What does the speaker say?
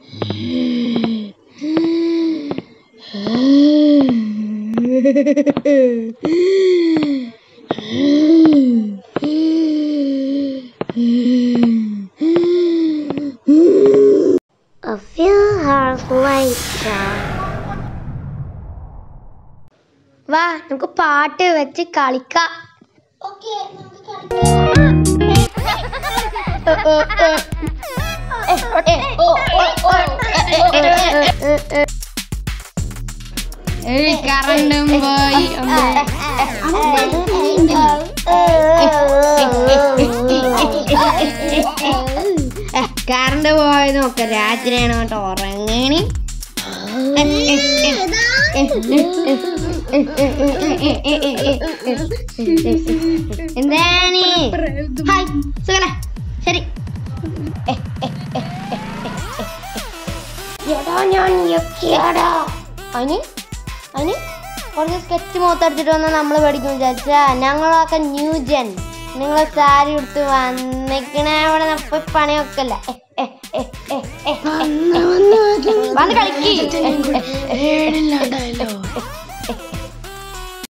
A few hours later. വാ നമുക്ക് പാട്ട് വെച്ച് കളിക്കാം ഏയ് കറണ്ടും പോയി കറണ്ട് പോയി നോക്ക രാത്രിയാണ് കേട്ടോ ഉറങ്ങണി എന്താണ് ഹായ് സുഖല ശരി എടാ ഞാൻ ഞെക്കിയാടാ അതിന് അതിന് കുറച്ച് സ്കെച്ച് മുഖത്തെടുത്തിട്ട് വന്നാൽ നമ്മൾ പഠിക്കും വിചാരിച്ചാ ഞങ്ങളൊക്കെ ന്യൂ ജെൻ നിങ്ങൾ സാരി എടുത്ത് വന്നിക്കണ അവിടെ പോയി പണിയൊക്കെ അല്ല വന്ന് കളിക്ക്